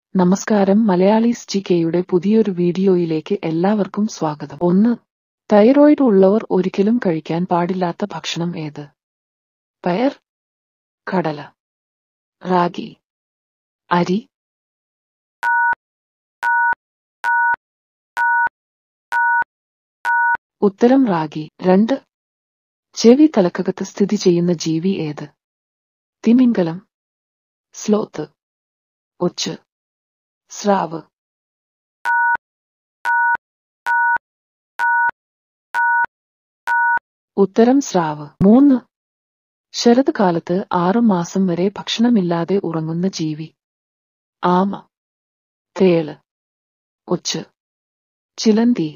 നമസ്കാരം മലയാളീസ് ജികെയുടെ പുതിയൊരു വീഡിയോയിലേക്ക് എല്ലാവർക്കും സ്വാഗതം ഒന്ന് തൈറോയ്ഡ് ഉള്ളവർ ഒരിക്കലും കഴിക്കാൻ പാടില്ലാത്ത ഭക്ഷണം ഏത് പയർ കടല റാഗി അരി ഉത്തരം റാഗി രണ്ട് ചെവി തലക്കകത്ത് സ്ഥിതി ചെയ്യുന്ന ജീവി ഏത് തിമിംഗലം സ്ലോത്ത് ഒച്ച് സ്രാവ് ഉത്തരം സ്രാവ് മൂന്ന് ശരത് കാലത്ത് ആറു മാസം വരെ ഭക്ഷണമില്ലാതെ ഉറങ്ങുന്ന ജീവി ആമ തേള് ഒച്ച് ചിലന്തി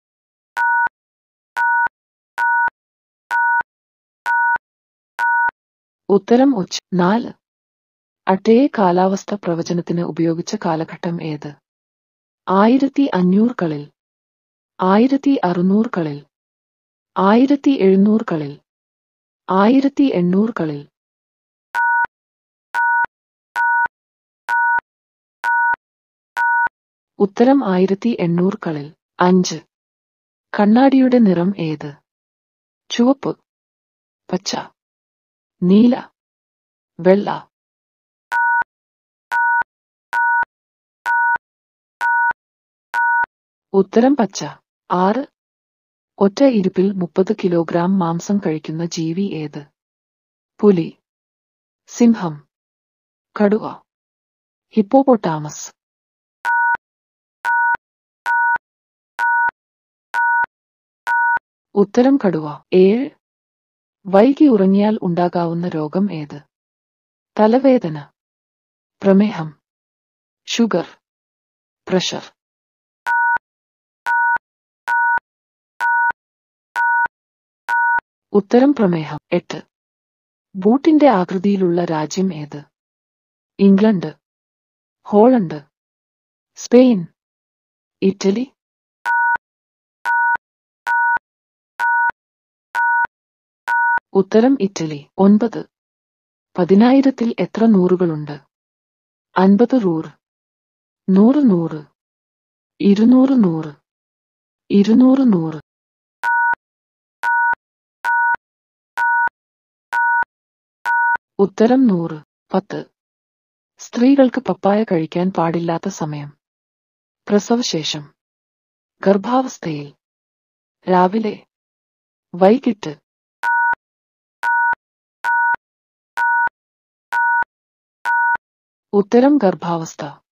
ഉത്തരം ഒച്ച് നാല് അട്ടയെ കാലാവസ്ഥ പ്രവചനത്തിന് ഉപയോഗിച്ച കാലഘട്ടം ഏത് ആയിരത്തി അഞ്ഞൂറുകളിൽ ആയിരത്തി അറുന്നൂറുകളിൽ ആയിരത്തി എഴുന്നൂറുകളിൽ ആയിരത്തി എണ്ണൂറുകളിൽ ഉത്തരം ആയിരത്തി എണ്ണൂറുകളിൽ അഞ്ച് കണ്ണാടിയുടെ നിറം ഏത് ചുവപ്പ് പച്ച നീല വെള്ള ഉത്തരം പച്ച ആറ് ഒറ്റ ഇരിപ്പിൽ മുപ്പത് കിലോഗ്രാം മാംസം കഴിക്കുന്ന ജീവി ഏത് പുലി സിംഹം കടുവ ഹിപ്പോപ്പൊട്ടാമസ് ഉത്തരം കടുവ ഏഴ് വൈകി ഉറങ്ങിയാൽ ഉണ്ടാകാവുന്ന രോഗം ഏത് തലവേദന പ്രമേഹം ഷുഗർ പ്രഷർ ഉത്തരം പ്രമേഹം എട്ട് ബൂട്ടിന്റെ ആകൃതിയിലുള്ള രാജ്യം ഏത് ഇംഗ്ലണ്ട് ഹോളണ്ട് സ്പെയിൻ ഇറ്റലി ഉത്തരം ഇറ്റലി ഒൻപത് പതിനായിരത്തിൽ എത്ര നൂറുകളുണ്ട് അൻപത് റൂർ നൂറ് നൂറ് ഇരുന്നൂറ് നൂറ് ഇരുന്നൂറ് നൂറ് ഉത്തരം നൂറ് പത്ത് സ്ത്രീകൾക്ക് പപ്പായ കഴിക്കാൻ പാടില്ലാത്ത സമയം പ്രസവശേഷം ഗർഭാവസ്ഥയിൽ രാവിലെ വൈകിട്ട് ഉത്തരം ഗർഭാവസ്ഥ